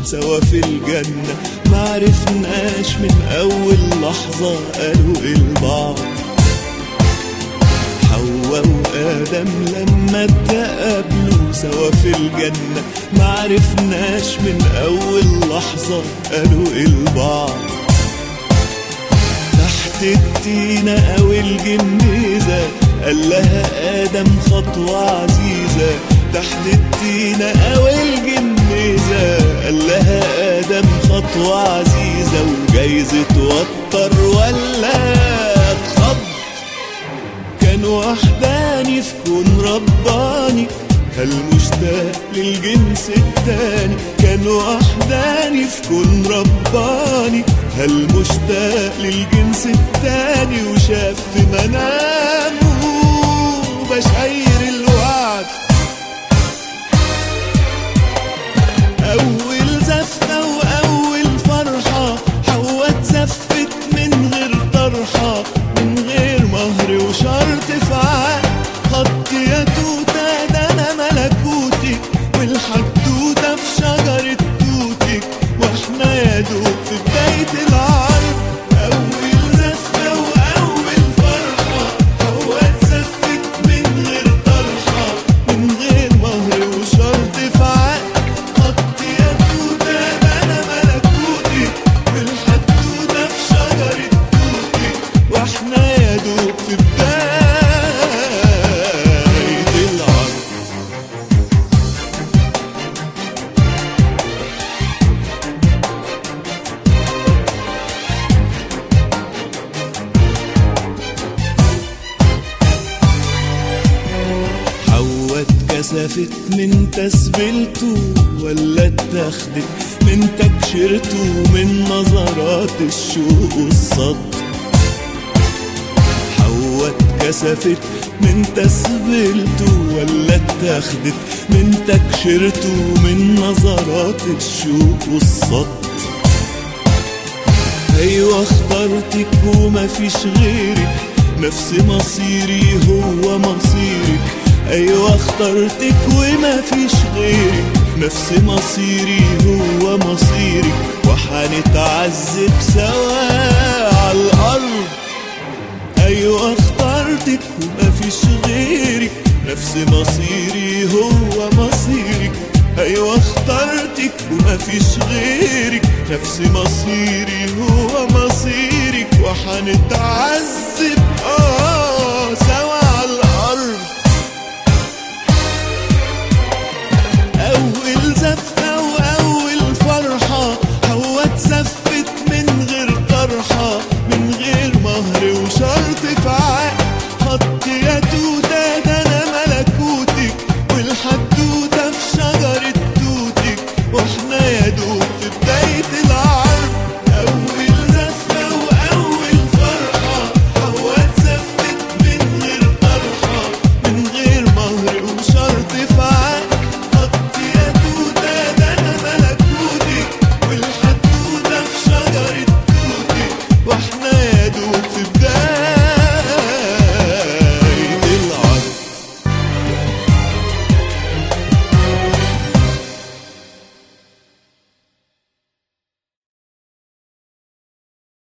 سوا في الجنة معرفناش من أول لحظة قالوا إيه لبعض حواء وآدم لما اتقابلوا سوا في الجنة معرفناش من أول لحظة قالوا إيه لبعض تحت التينة أو الجميزة قال لها آدم خطوة عزيزة تحت التينة أو الجميزة قال لها آدم خطوة عزيزة وجايز توتر ولا اتخض كان وحداني في كون رباني هل مشتاق للجنس التاني كان وحداني في كون رباني هل مشتاق للجنس التاني وشاف في منامه بشاير الوعد أول زفة وأول فرحة حواء اتزفت من غير طرحة من غير مهر وشرط في عقد خط يا توتة ده أنا ملكوتك والحدوتة في شجرة توتك واحنا يا دوب في بداية العرض أول زفة وأول فرحة حواء اتزفت من غير طرحة من غير مهر وشرط في عقد خط يا توتة ده أنا ملكوتك والحدوتة في شجرة توتك واحنا يا دوب في بداية العرض حواء اتكسفت من تسبيلته ولا اتاخدت من تكشيرته من نظرات الشوق والصد حواء اتكسفت من تسبيلته ولا اتاخدت من تكشيرته من نظرات الشوق والصد ايوه اخترتك ومفيش غيرك نفس مصيري هو مصيرك ايوه اخترتك ومفيش غيرك نفس مصيري هو مصيرك وحنتعذب سوا على الارض ايوه اخترتك ومفيش غيرك نفس مصيري هو مصيرك ايوه اخترتك ومفيش غيرك نفس مصيري هو مصيرك وحنتعذب اه